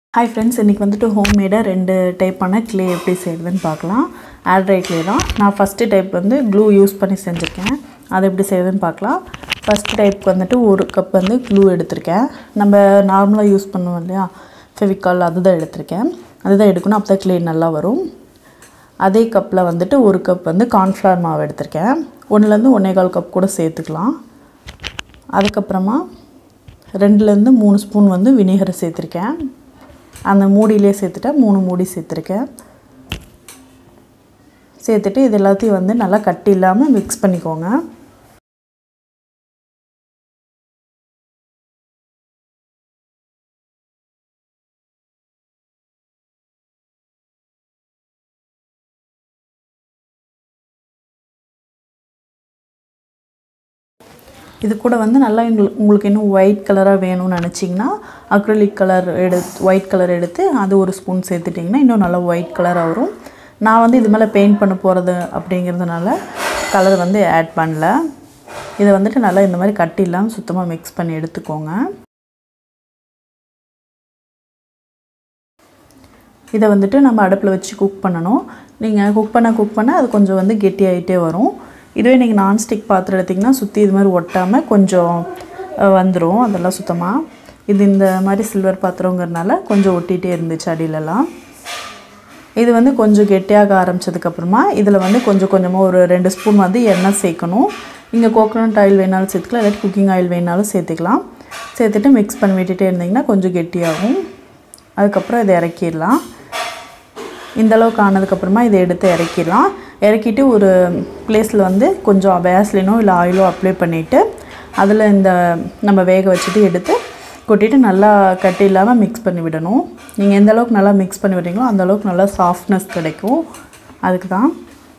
hi friends இன்றைக்கி வந்துட்டு ஹோம்மேடாக ரெண்டு டைப்பான க்ளே எப்படி செய்யுதுன்னு பார்க்கலாம் ஆல்ட்ரை க்ளே தான் நான் ஃபஸ்ட்டு டைப் வந்து க்ளூ யூஸ் பண்ணி செஞ்சுருக்கேன் அது எப்படி செய்யுதுன்னு பார்க்கலாம் ஃபஸ்ட் டைப்க்கு வந்துட்டு ஒரு கப் வந்து க்ளூ எடுத்திருக்கேன் நம்ம நார்மலாக யூஸ் பண்ணுவோம் இல்லையா ஃபெவிகால் அதுதான் எடுத்திருக்கேன் அதுதான் எடுக்கணும் அப்போ தான் க்ளே நல்லா வரும் அதே கப்பில் வந்துட்டு ஒரு கப் வந்து கார்ன்ஃப்ளவர் மாவு எடுத்திருக்கேன் ஒன்றுலேருந்து ஒன்றே கால் கப் கூட சேர்த்துக்கலாம் அதுக்கப்புறமா ரெண்டுலேருந்து மூணு ஸ்பூன் வந்து வினிகரை சேர்த்துருக்கேன் அந்த மூடியிலே சேர்த்துட்டேன் மூணு மூடி சேர்த்துருக்கேன் சேர்த்துட்டு இது எல்லாத்தையும் வந்து நல்லா கட்டி இல்லாமல் மிக்ஸ் பண்ணிக்கோங்க இது கூட வந்து நல்லா எங்களுக்கு உங்களுக்கு இன்னும் ஒயிட் கலராக வேணும்னு நினச்சிங்கன்னா அக்ரலிக் கலர் எடு ஒயிட் கலர் எடுத்து அது ஒரு ஸ்பூன் சேர்த்துட்டிங்கன்னா இன்னும் நல்லா ஒயிட் கலராக வரும் நான் வந்து இது மேலே பெயிண்ட் பண்ண போகிறது அப்படிங்கிறதுனால கலர் வந்து ஆட் பண்ணல இதை வந்துட்டு நல்லா இந்த மாதிரி கட்டி இல்லாமல் சுத்தமாக மிக்ஸ் பண்ணி எடுத்துக்கோங்க இதை வந்துட்டு நம்ம அடுப்பில் வச்சு குக் பண்ணணும் நீங்கள் குக் பண்ண குக் பண்ண அது கொஞ்சம் வந்து கெட்டியாகிட்டே வரும் இதுவே நீங்கள் நான்ஸ்டிக் பாத்திரம் எடுத்திங்கன்னா சுற்றி இது மாதிரி ஒட்டாமல் கொஞ்சம் வந்துடும் அதெல்லாம் சுத்தமாக இது இந்த மாதிரி சில்வர் பாத்திரங்கிறதுனால கொஞ்சம் ஒட்டிகிட்டே இருந்துச்சு அடியிலலாம் இது வந்து கொஞ்சம் கெட்டியாக ஆரம்பித்ததுக்கப்புறமா இதில் வந்து கொஞ்சம் கொஞ்சமாக ஒரு ரெண்டு ஸ்பூன் வந்து எண்ணெய் சேர்க்கணும் நீங்கள் கோகோனட் ஆயில் வேணாலும் சேர்த்துக்கலாம் இல்லாட்டி குக்கிங் ஆயில் வேணாலும் சேர்த்துக்கலாம் சேர்த்துட்டு மிக்ஸ் பண்ணி விட்டுட்டே இருந்திங்கன்னா கொஞ்சம் கெட்டியாகும் அதுக்கப்புறம் இதை இறக்கிடலாம் இந்த அளவுக்கு ஆனதுக்கப்புறமா இதை எடுத்து இறக்கிடலாம் இறக்கிட்டு ஒரு பிளேஸில் வந்து கொஞ்சம் வேஸ்லினோ இல்லை ஆயிலோ அப்ளை பண்ணிவிட்டு அதில் இந்த நம்ம வேக வச்சுட்டு எடுத்து கொட்டிட்டு நல்லா கட்டி இல்லாமல் மிக்ஸ் பண்ணி விடணும் நீங்கள் எந்த அளவுக்கு நல்லா மிக்ஸ் பண்ணி விடுறீங்களோ அந்த அளவுக்கு நல்லா சாஃப்ட்னஸ் கிடைக்கும் அதுக்கு தான்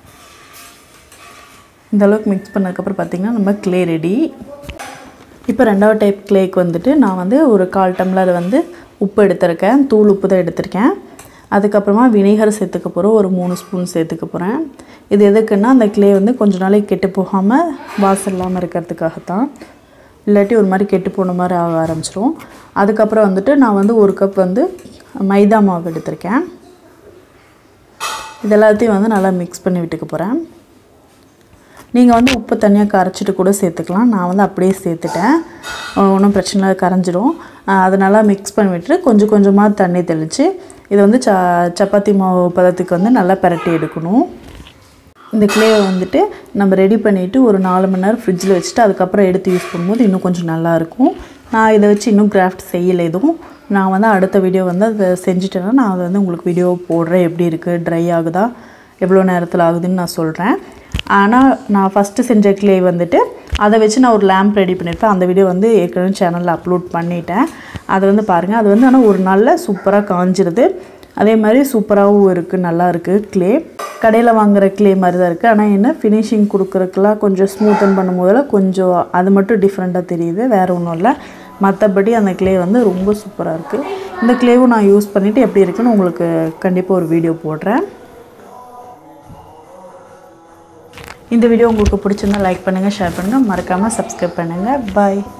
இந்த அளவுக்கு மிக்ஸ் பண்ணதுக்கப்புறம் பார்த்திங்கன்னா நம்ம க்ளே ரெடி இப்போ ரெண்டாவது டைப் க்ளேக்கு வந்துட்டு நான் வந்து ஒரு கால் டம்ளர் வந்து உப்பு எடுத்திருக்கேன் தூள் உப்பு தான் எடுத்திருக்கேன் அதுக்கப்புறமா வினிகர் சேர்த்துக்க போகிறோம் ஒரு மூணு ஸ்பூன் சேர்த்துக்க போகிறேன் இது எதுக்குன்னா அந்த க்ளே வந்து கொஞ்ச நாளைக்கு கெட்டு போகாமல் வாசம் இல்லாமல் இருக்கிறதுக்காகத்தான் இல்லாட்டி ஒரு மாதிரி கெட்டு போன மாதிரி ஆக ஆரம்பிச்சிரும் அதுக்கப்புறம் வந்துட்டு நான் வந்து ஒரு கப் வந்து மைதா மாவு எடுத்திருக்கேன் இது எல்லாத்தையும் வந்து நல்லா மிக்ஸ் பண்ணி விட்டுக்க போகிறேன் நீங்கள் வந்து உப்பு தனியாக கரைச்சிட்டு கூட சேர்த்துக்கலாம் நான் வந்து அப்படியே சேர்த்துட்டேன் ஒன்றும் பிரச்சனை இல்லை கரைஞ்சிடும் அதை நல்லா மிக்ஸ் பண்ணி விட்டு கொஞ்சம் கொஞ்சமாக தண்ணி தெளித்து இதை வந்து ச சப்பாத்தி மாவு பதத்துக்கு வந்து நல்லா பரட்டி எடுக்கணும் இந்த க்ளேவை வந்துட்டு நம்ம ரெடி பண்ணிவிட்டு ஒரு நாலு மணி நேரம் ஃப்ரிட்ஜில் வச்சுட்டு அதுக்கப்புறம் எடுத்து யூஸ் பண்ணும்போது இன்னும் கொஞ்சம் நல்லாயிருக்கும் நான் இதை வச்சு இன்னும் கிராஃப்ட் செய்யலை எதுவும் நான் வந்து அடுத்த வீடியோ வந்து அதை செஞ்சுட்டேன்னா நான் அதை வந்து உங்களுக்கு வீடியோ போடுறேன் எப்படி இருக்குது ட்ரை ஆகுதா எவ்வளோ நேரத்தில் ஆகுதுன்னு நான் சொல்கிறேன் ஆனால் நான் ஃபஸ்ட்டு செஞ்ச க்ளே வந்துட்டு அதை வச்சு நான் ஒரு லேம்ப் ரெடி பண்ணியிருப்பேன் அந்த வீடியோ வந்து ஏற்கனவே சேனலில் அப்லோட் பண்ணிட்டேன் அதை வந்து பாருங்கள் அது வந்து ஆனால் ஒரு நாளில் சூப்பராக காஞ்சிருது அதே மாதிரி சூப்பராகவும் இருக்குது நல்லா இருக்குது க்ளே கடையில் வாங்குகிற க்ளே மாதிரி தான் இருக்குது ஆனால் என்ன ஃபினிஷிங் கொடுக்குறதுக்கெலாம் கொஞ்சம் ஸ்மூத்தன் பண்ணும் போதெல்லாம் கொஞ்சம் அது மட்டும் டிஃப்ரெண்ட்டாக தெரியுது வேறு ஒன்றும் இல்லை மற்றபடி அந்த க்ளே வந்து ரொம்ப சூப்பராக இருக்குது இந்த க்ளேவும் நான் யூஸ் பண்ணிவிட்டு எப்படி இருக்குன்னு உங்களுக்கு கண்டிப்பாக ஒரு வீடியோ போடுறேன் இந்த வீடியோ உங்களுக்கு பிடிச்சிருந்தா லைக் பண்ணுங்கள் ஷேர் பண்ணுங்கள் மறக்காமல் சப்ஸ்கிரைப் பண்ணுங்கள் பாய்